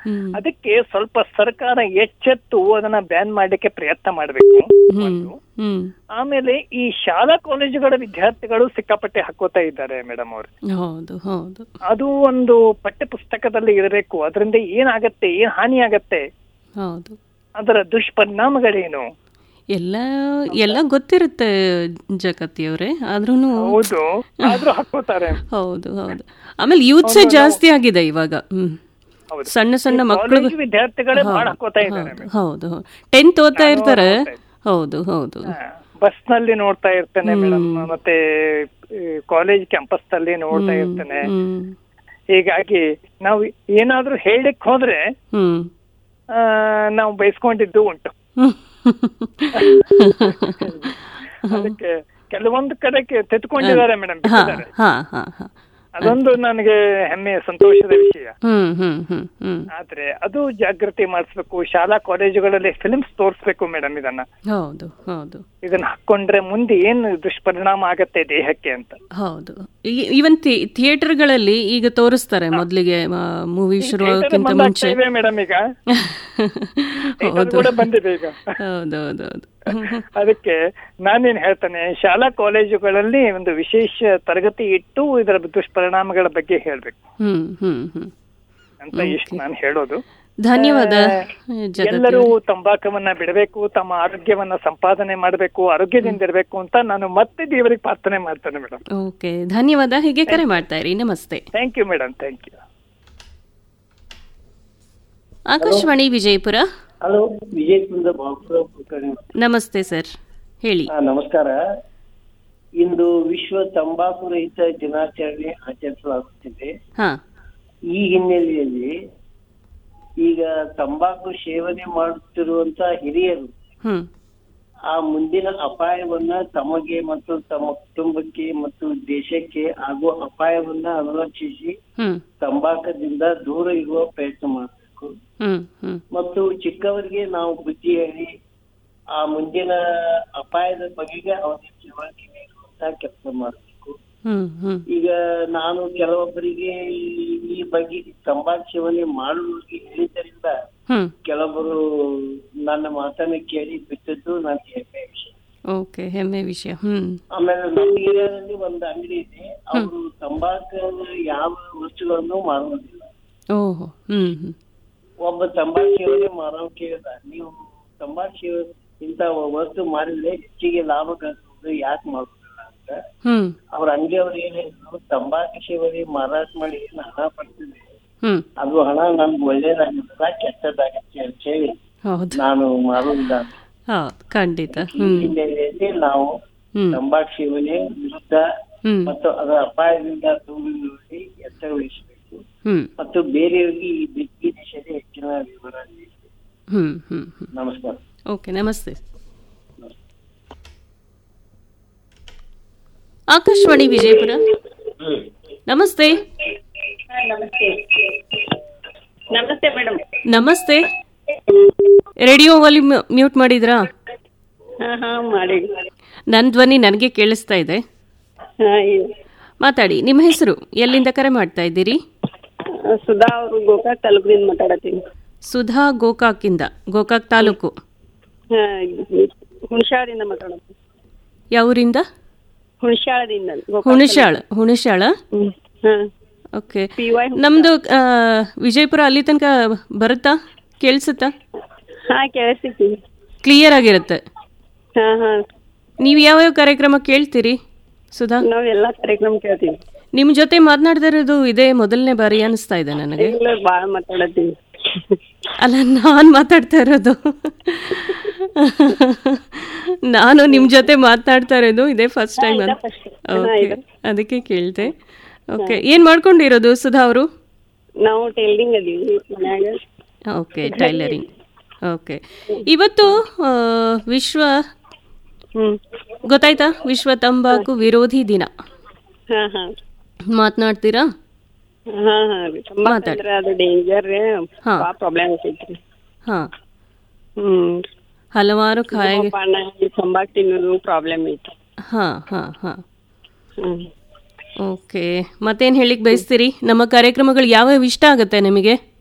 ಹ್ಮ್ ಅದಕ್ಕೆ ಸ್ವಲ್ಪ ಸರ್ಕಾರ ಎಚ್ಚೆತ್ತು ಅದನ್ನ ಬ್ಯಾನ್ ಮಾಡ್ಲಿಕ್ಕೆ ಪ್ರಯತ್ನ ಮಾಡಬೇಕು ಹ್ಮ್ ಹ್ಮ್ ಆಮೇಲೆ ಈ ಶಾಲಾ ಕಾಲೇಜುಗಳ ವಿದ್ಯಾರ್ಥಿಗಳು ಸಿಕ್ಕಾಪಟ್ಟೆ ಹಾಕೋತಾ ಇದ್ದಾರೆ ಮೇಡಮ್ ಅವ್ರು ಹೌದು ಹೌದು ಅದು ಒಂದು ಪಠ್ಯ ಪುಸ್ತಕದಲ್ಲಿ ಇರಬೇಕು ಅದರಿಂದ ಏನಾಗತ್ತೆ ಏನ್ ಹಾನಿ ಆಗತ್ತೆ ಹೌದು ಅದರ ದುಷ್ಪರಿಣಾಮಗಳೇನು ಎಲ್ಲ ಎಲ್ಲ ಗೊತ್ತಿರುತ್ತೆ ಜಗತ್ತಿಯವರೇ ಆದ್ರೂ ಹೌದು ಆದ್ರೂ ಹಾಕೋತಾರೆ ಹೌದು ಹೌದು ಆಮೇಲೆ ಯೂತ್ಸೇ ಜಾಸ್ತಿ ಆಗಿದೆ ಇವಾಗ ಹ್ಮ್ ಹೌದು. ಸಣ್ಣ ಸಣ್ಣ ಮಕ್ಕಳು ಕಾಲೇಜು ವಿದ್ಯಾರ್ಥಿಗಳೇ ಬಹಳ ಹಾಕೋತಾ ಇದ್ದಾರೆ ಹೌದು ಹೌದು ಟೆಂತ್ ಓದ್ತಾ ಇರ್ತಾರೆ ಹೌದು ಹೌದು ಬಸ್ ನಲ್ಲಿ ನೋಡ್ತಾ ಇರ್ತೇನೆ ಮೇಡಮ್ ಮತ್ತೆ ಕಾಲೇಜ್ ಕ್ಯಾಂಪಸ್ ನಲ್ಲಿ ನೋಡ್ತಾ ಇರ್ತೇನೆ ಹ್ಮ್ ಹೀಗಾಗಿ ನಾವು ಏನಾದ್ರೂ ಹೇಳಕ್ ಹೋದ್ರೆ ಹ್ಮ್ ಆ, ನಾವು ಬಯಸ್ಕೊಂಡಿದ್ದು ಉಂಟು ಅದಕ್ಕೆ ಕೆಲವೊಂದು ಕಡೆಗೆ ತೆತ್ಕೊಂಡಿದ್ದಾರೆ ಮೇಡಮ್ ಹಾ ಹಾ ಹಾ ಹಾ ಅದೊಂದು ನನಗೆ ಹೆಮ್ಮೆ ಸಂತೋಷದ ವಿಷಯ ಹ್ಮ್ ಹ್ಮ್ ಹ್ಮ್ ಹ್ಮ್ ಆದ್ರೆ ಅದು ಜಾಗೃತಿ ಮಾಡಿಸ್ಬೇಕು ಶಾಲಾ ಕಾಲೇಜುಗಳಲ್ಲಿ ಫಿಲ್ಮ್ಸ್ ತೋರಿಸ್ಬೇಕು ಮೇಡಮ್ ಇದನ್ನ ಹೌದು ಹೌದು ಇದನ್ನ ಹಾಕೊಂಡ್ರೆ ಮುಂದೆ ಏನು ದುಷ್ಪರಿಣಾಮ ಆಗತ್ತೆ ದೇಹಕ್ಕೆ ಅಂತ ಹೌದು ಈವನ್ ಥಿಯೇಟರ್ಗಳಲ್ಲಿ ಈಗ ತೋರಿಸ್ತಾರೆ ಮೊದಲಿಗೆ ಮೂವಿ ಶುರುವಾಗಕ್ಕಿಂತ ಮುಂಚೆ ಮೇಡಮ್ ಈಗ ಇದು ಹೌದು ಕೂಡ ಬಂದಿದೆ ಈಗ ಹೌದು ಹೌದು ಹೌದು ಅದಕ್ಕೆ ನಾನೇನ್ ಹೇಳ್ತೇನೆ ಶಾಲಾ ಕಾಲೇಜುಗಳಲ್ಲಿ ಒಂದು ವಿಶೇಷ ತರಗತಿ ಇಟ್ಟು ಇದರ ದುಷ್ಪರಿಣಾಮಗಳ ಬಗ್ಗೆ ಹೇಳ್ಬೇಕು ಹ್ಮ್ ಹ್ಮ್ ಹ್ಮ್ ಅಂತ ಇಷ್ಟು ನಾನು ಹೇಳೋದು ಧನ್ಯವಾದ ಜಗತ್ ಎಲ್ಲರೂ ತಂಬಾಕವನ್ನ ಬಿಡಬೇಕು ತಮ್ಮ ಆರೋಗ್ಯವನ್ನ ಸಂಪಾದನೆ ಮಾಡಬೇಕು ಆರೋಗ್ಯದಿಂದ ಇರಬೇಕು ಅಂತ ನಾನು ಮತ್ತೆ ದೇವರಿಗೆ ಪ್ರಾರ್ಥನೆ ಮಾಡ್ತೇನೆ ಮೇಡಮ್ ಓಕೆ ಧನ್ಯವಾದ ಹೀಗೆ ಕರೆ ಮಾಡ್ತಾ ಇರಿ ನಮಸ್ತೆ thank you madam thank you Akashvani Vijayapura hello ವಿಜಯಪುರದ ಬಾಬುರಾವ್ ಕುಲಕರ್ಣಿ ನಮಸ್ತೆ ಸರ್ ಹೇಳಿ ಹಾ ನಮಸ್ಕಾರ ಇಂದು ವಿಶ್ವ ತಂಬಾಕು ರಹಿತ ದಿನಾಚರಣೆ ಆಚರಿಸಲಾಗುತ್ತಿದೆ ಹಾ ಈ ಹಿನ್ನೆಲೆಯಲ್ಲಿ ಈಗ ತಂಬಾಕು ಸೇವನೆ ಮಾಡುತ್ತಿರುವಂತ ಹಿರಿಯರು ಹ್ಮ್ ಆ ಮುಂದಿನ ಅಪಾಯವನ್ನ ತಮಗೆ ಮತ್ತು ತಮ್ಮ ಕುಟುಂಬಕ್ಕೆ ಮತ್ತು ದೇಶಕ್ಕೆ ಆಗುವ ಅಪಾಯವನ್ನ ಅನುಲಕ್ಷಿಸಿ ಹ್ಮ್ ತಂಬಾಕದಿಂದ ದೂರ ಇರುವ ಪ್ರಯತ್ನ ಮಾಡಬೇಕು ಹ್ಮ್ ಹ್ಮ್ ಮತ್ತು ಚಿಕ್ಕವರಿಗೆ ನಾವು ಬುದ್ಧಿ ಹೇಳಿ ಆ ಮುಂದಿನ ಅಪಾಯದ ಬಗೆಗೆ ಅವರಿಗೆ ತಿಳುವಳಿಕೆ ನೀಡುವಂತ ಕೆಲಸ ಮಾಡಬೇಕು ಹ್ಮ್ ಹ್ಮ್ ಈಗ ನಾನು ಕೆಲವೊಬ್ಬರಿಗೆ ಈ- ಈ ಬಗ್ಗೆ ತಂಬಾಕು ಸೇವನೆ ಮಾಡುವವರಿಗೆ ಹೇಳಿದ್ದರಿಂದ ಹ್ಮ್ ಕೆಲವೊಬ್ಬರು ನನ್ನ ಮಾತನ್ನ ಕೇಳಿ ಬಿಟ್ಟದ್ದು ನನಗೆ ಹೆಮ್ಮೆ ವಿಷಯ ಓಕೆ ಹೆಮ್ಮೆ ವಿಷಯ ಹ್ಮ್ ಆಮೇಲೆ ನಮ್ಮ ಏರಿಯಾದಲ್ಲಿ ಒಂದು ಅಂಗಡಿ ಇದೆ ಅವರು ತಂಬಾಕು ಯಾವ ವಸ್ತುಗಳನ್ನು ಮಾರುವುದಿಲ್ಲ ಓಹೋ ಹ್ಮ್ ಹ್ಮ್ ಒಬ್ಬ ತಂಬಾಕು ಸೇವನೆ ಮಾರೋ ಕೇಳಿದ ನೀವು ತಂಬಾಕು ಸೇವ ಇಂತ ವಸ್ತು ಮಾರಿದ್ರೆ ಹೆಚ್ಚಿಗೆ ಲಾಭ ಗಳಿಸಬಹುದು ಯಾಕೆ ಮಾಡುದಿಲ್ಲ ಅಂತ ಹ್ಮ್ ಅವ್ರ ಅಂಗಡಿಯವ್ರು ಏನ್ ಹೇಳಿದ್ರು ತಂಬಾಕು ಸೇವನೆ ಮಾರಾಟ ಮಾಡಿ ಏನ್ ಹಣ ಪಡ್ತಿದೆ ಹ್ಮ್ ಅದು ಹಣ ನನ್ಗೆ ಒಳ್ಳೇದಾಗಿರ್ತದ ಕೆಟ್ಟದಾಗತ್ತೆ ಅಂತ ಹೇಳಿ ಹೌದು ನಾನು ಮಾರುವುದಿಲ್ಲ ಅಂತ. ಹೌದು ಖಂಡಿತ ಈ ಹ್ಮ್ ಹಿನ್ನೆಲೆಯಲ್ಲಿ ನಾವು ಹ್ಮ್ ತಂಬಾಕು ಸೇವನೆ ವಿರುದ್ಧ ಹ್ಮ್ ಮತ್ತು ಅದರ ಅಪಾಯದಿಂದ ದೂರವಿರುವಲ್ಲಿ ಎಚ್ಚರ ವಹಿಸಬೇಕು ಹ್ಮ್ ಮತ್ತು ಬೇರೆಯವರಿಗೆ ಈ ದಿ- ಈ ದಿಶೆಯಲ್ಲಿ ಹೆಚ್ಚಿನ ವಿವರ ನೀಡಬೇಕು ಹ್ಮ್ ಹ್ಮ್ ಹ್ಮ್ ನಮಸ್ಕಾರ ಓಕೆ ನಮಸ್ತೆ ಆಕಾಶವಾಣಿ ವಿಜಯಪುರ ನಮಸ್ತೆ ನಮಸ್ತೆ ಮೇಡಮ್ ನಮಸ್ತೆ ರೇಡಿಯೋ ವಾಲ್ಯೂಮ್ ಮ್ಯೂಟ್ ಮಾಡಿದ್ರಾ ಹಾ ಹಾ ಮಾಡಿ ನನ್ನ ಧ್ವನಿ ನನಗೆ ಕೇಳಿಸ್ತಾ ಇದೆ ಹಾ ಈ- ಮಾತಾಡಿ ನಿಮ್ಮ ಹೆಸರು ಎಲ್ಲಿಂದ ಕರೆ ಮಾಡ್ತಾ ಇದ್ದೀರಿ ಸುಧಾ ಅವರು ಗೋಕಾಕ್ ತಾಲೂಕಿನಿಂದ ಮಾತಾಡತ್ತೀನಿ ಸುಧಾ ಗೋಕಾಕಿಂದ ಗೋಕಾಕ್ ತಾಲೂಕು ಹಾ ಹುಣಸಾಳದಿಂದ ಮಾತಾಡತ್ತೀನಿ ಯಾವೂರಿಂದ ಹುಣಸಾಳದಿಂದ ಗೋಕಾಕ್ ಹುಣಸಾಳ ಹುಣಸಾಳ ಹ್ಮ್. ಹಾ ಓಕೆ ಪಿ ವೈ ನಮ್ದು ಆ, ವಿಜಯಪುರ ಅಲ್ಲಿ ತನಕ ಬರುತ್ತಾ ಕೇಳಿಸುತ್ತಾ ಹಾ ಕೇಳಿಸ್ತೀವಿ ಕ್ಲಿಯರ್ ಆಗಿರುತ್ತೆ ಹಾ ಹಾ ನೀವು ಯಾವ್ಯಾವ ಕಾರ್ಯಕ್ರಮ ಕೇಳ್ತೀರಿ ಸುಧಾ ನಾವ್ ಎಲ್ಲಾ ಕಾರ್ಯಕ್ರಮ ಕೇಳ್ತೀವಿ ನಿಮ್ಮ ಜೊತೆ ಮಾತನಾಡ್ದಿರೋದು ಇದೇ ಮೊದಲನೇ ಬಾರಿ ಅನಿಸ್ತಾ ಇದೆ ನನಗೆ ಇಲ್ಲ ಬಾಳ ಮಾತಾಡತ್ತೀನಿ ಅಲ್ಲ ನಾನು ಮಾತಾಡ್ತಾ ಇರೋದು ನಾನು ನಿಮ್ಮ ಜೊತೆ ಮಾತನಾಡ್ತಾ ಇರೋದು ಇದೇ ಫಸ್ಟ್ ಟೈಮ್ ಇದೇ ಅಂತ first. ಓಕೆ ಇದೆ. ಅದಕ್ಕೆ ಕೇಳ್ತೆ ಓಕೆ ಏನು ಮಾಡ್ಕೊಂಡಿರೋದು ಸುಧಾ ಅವರು ನಾವು ಟೈಲರಿಂಗ್ ಅದೀವಿ ಮನ್ಯಾಗ ಓಕೆ ಟೈಲರಿಂಗ್ ಓಕೆ ಇವತ್ತು ಆ, ವಿಶ್ವ ಹ್ಮ್ ಗೊತ್ತಾಯ್ತಾ ವಿಶ್ವ ತಂಬಾಕು ವಿರೋಧಿ ದಿನ ಹಾ ಹಾ ಮಾತನಾಡ್ತೀರಾ ಹಾ ಹಾ ರೀ ತಂಬಾಕ್ ಮಾತಾಡಿ. ಅಂದ್ರೆ ಅದು ಡೇಂಜರ್ ರೀ ಹಾ. ಭಾಳ ಪ್ರಾಬ್ಲಮ್ ಐತ್ರಿ ಹಾಂ ಹ್ಮ್ ಹಲವಾರು ಕಾಯಿಲೆ ಪಾನ ಈ ತಂಬಾಕ್ ತಿನ್ನೋದು ಪ್ರಾಬ್ಲಮ್ ಐತಿ ಹಾಂ ಹಾಂ ಹಾಂ ಹ್ಮ್ ಓಕೆ ಮತ್ತೇನು ಹೇಳಿಕ್ ಬಯಸ್ತೀರಿ ನಮ್ಮ ಕಾರ್ಯಕ್ರಮಗಳು ಯಾವ್ಯಾವ ಇಷ್ಟ ಆಗುತ್ತೆ ನಿಮಗೆ